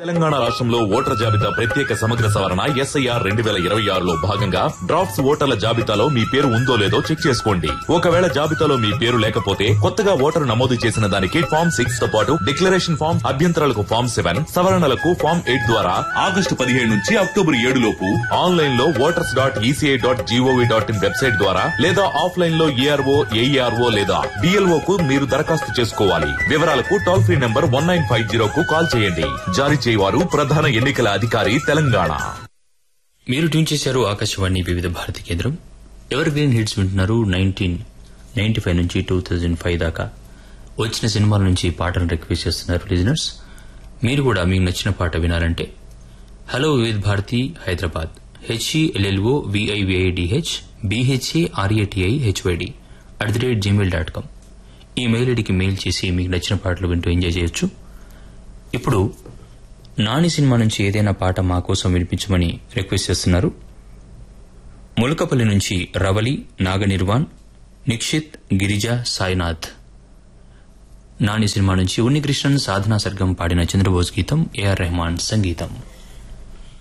తెలంగాణ రాష్ట్రంలో ఓటర్ల జాబితా ప్రత్యేక సమగ్ర సవరణ ఎస్ఐఆర్ రెండు వేల ఇరవై ఆరులో భాగంగా డ్రాఫ్ట్స్ ఓటర్ల జాబితాలో మీ పేరు ఉందో లేదో చెక్ చేసుకోండి ఒకవేళ జాబితాలో మీ పేరు లేకపోతే కొత్తగా ఓటరు నమోదు చేసిన దానికి ఫామ్ సిక్స్ తో పాటు డిక్లరేషన్ ఫామ్ అభ్యంతరాలకు ఫామ్ సెవెన్ సవరణలకు ఫామ్ ఎయిట్ ద్వారా ఆగస్టు పదిహేడు నుంచి అక్టోబర్ ఏడు లోపు ఆన్లైన్ లో voters dot ECI dot GOV dot in website ద్వారా లేదా ఆఫ్లైన్ లో ఏఆర్ఓ ఏఈఆర్ఓ లేదా డిఎల్ఓ కు మీరు దరఖాస్తు చేసుకోవాలి వివరాలకు toll free number one nine five zero కు కాల్ చేయండి జారీ చేయవారు ప్రధాన ఎన్నికల అధికారి తెలంగాణ మీరు ట్యూన్ చేశారు ఆకాశవాణి వివిధ భారతి కేంద్రం ఎవర్ గ్రీన్ హిట్స్ వింటున్నారు నైన్టీన్ నైన్టీ ఫైవ్ నుంచి టూ థౌజండ్ ఫైవ్ దాకా వచ్చిన సినిమాల నుంచి పాటలు రిక్వెస్ట్ చేస్తున్నారు లిజనర్స్ మీరు కూడా మీకు నచ్చిన పాట వినాలంటే hello Vividh Bharati Hyderabad H E L L O V I V I D H B H A R A T I H Y D at the rate Gmail dot com email ఐడికి మెయిల్ చేసి మీకు నచ్చిన పాటలు వింటూ ఎంజాయ్ చేయొచ్చు ఇప్పుడు నాని సినిమా నుంచి ఏదైనా పాట మా కోసం వినిపించమని రిక్వెస్ట్ చేస్తున్నారు ములకపల్లి నుంచి రవలి నాగనిర్వాణ్ నిక్షిత్ గిరిజ సాయినాథ్ నాని సినిమా నుంచి ఉన్నికృష్ణన్ సాధనా సర్గం పాడిన చంద్రబోస్ గీతం ఏఆర్ రెహమాన్ సంగీతం